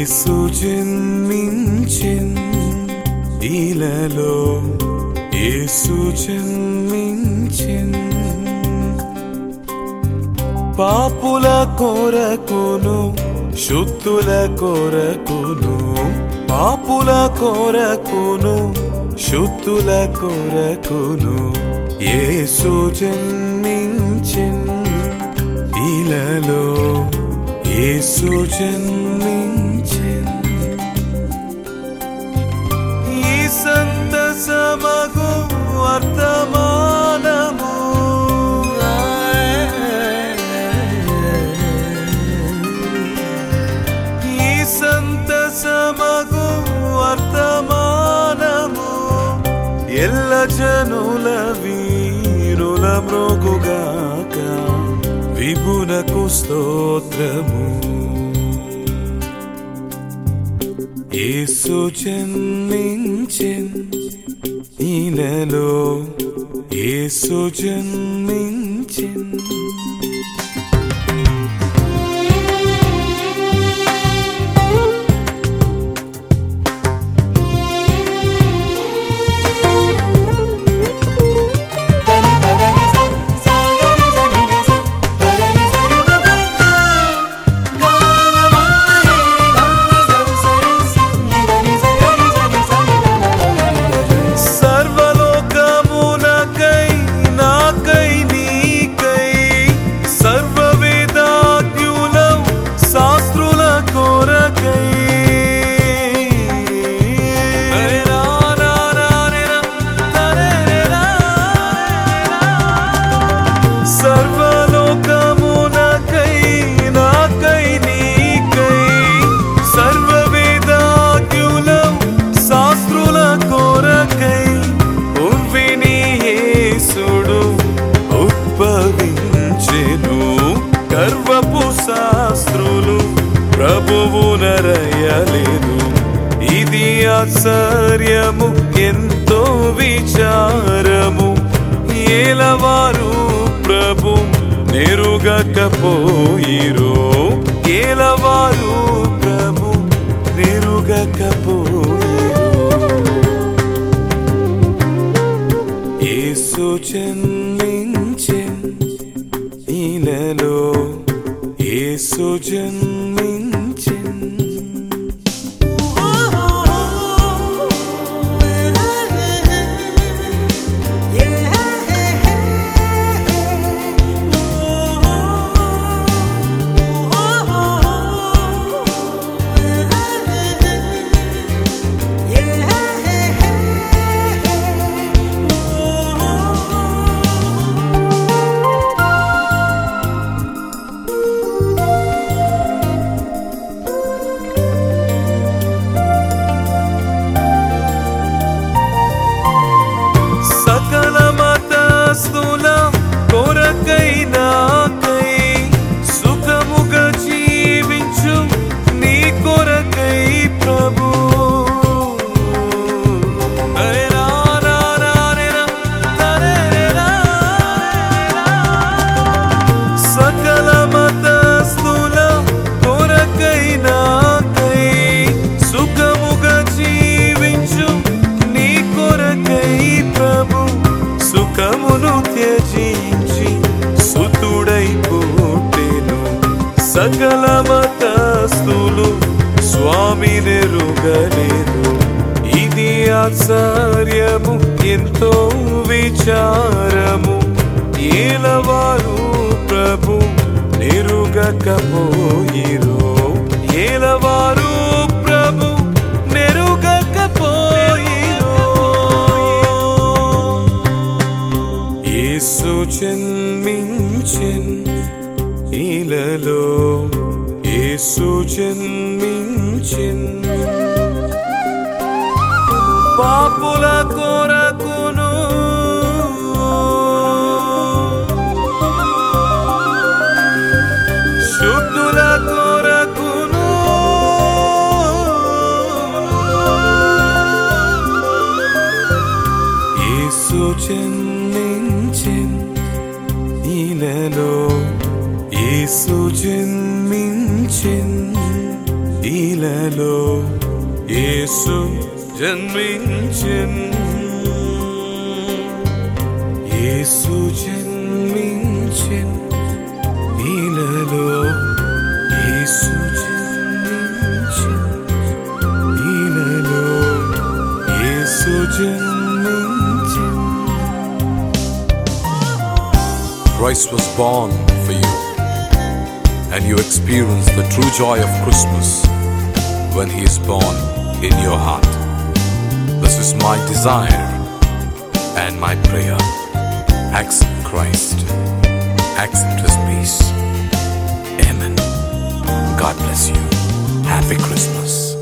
యేసు జన్మించిన్ ఇలలో యేసు జన్మించిన్ పాపుల కొరకును శుద్ధుల కొరకును పాపుల కొరకును శుద్ధుల కొరకును యేసు జన్మించిన్ ఇలలో యేసు జన్మించిన్ ఈ సంతసమగు వర్తమానము ఈ సంతసమగు వర్తమానము ఎల్ల జనుల వీరుల మ్రోగుగాక విభునకు స్తోత్రము యేసు జన్మించిన్ ఈలలో యేసు జన్మించిన్ సర్వలోకమునకై నాకై నీకై సర్వవేదాజ్ఞులం శాస్త్రుల కొరకై సర్వలోకమునకై నాకై నీకై సర్వవేదాజ్ఞులం శాస్త్రుల కొరకై ఉర్విని యేసుడు ఉద్భవించెను గర్వపు శాస్త్రులు ప్రభువు నరయలేదు ఇది ఆశ్చర్యము ఎంతో విచారము ఏలవారు ప్రభు నెరుగకపోయిరో ఏలవారు ప్రభు నెరుగకపోయిరో యేసు జన్మించిన్ ఈలలో యేసు జన్మించిన్ సకల మతస్థుల కొరకై నాకై సుఖముగా జీవించు నీ కొరకై ప్రభు అరే రా రా రా రే రా, తరే రే రా రే రా. సకల మతస్థుల కొరకై నాకై సుఖముగా జీవించు నీ కొరకై ప్రభు సుఖమును త్యజించి సుతుడై పుట్టెను సకల మతస్థులు స్వామి నెరుగలేదు ఇది ఆశ్చర్యము ఎంతో విచారము ఏలవారు ప్రభు నెరుగకపోయిరో ఏలవారు ప్రభు నెరుగకపోయిరో యేసు జన్మించిన్ ఇలలో యేసు జన్మించిన్ పాపుల కొరకును శుద్ధుల కొరకును యేసు జన్మించిన్ ఇలలో యేసు జన్మించిన్ ఈలలో యేసు జన్మించెన్ యేసు జన్మించెన్ ఈలలో యేసు జన్మించెన్ ఈలలో యేసు జన్మించెన్ Christ was born for you, and you experience the true joy of Christmas when He is born in your heart. This is my desire and my prayer. Accept Christ, accept His peace. Amen. God bless you. Happy Christmas.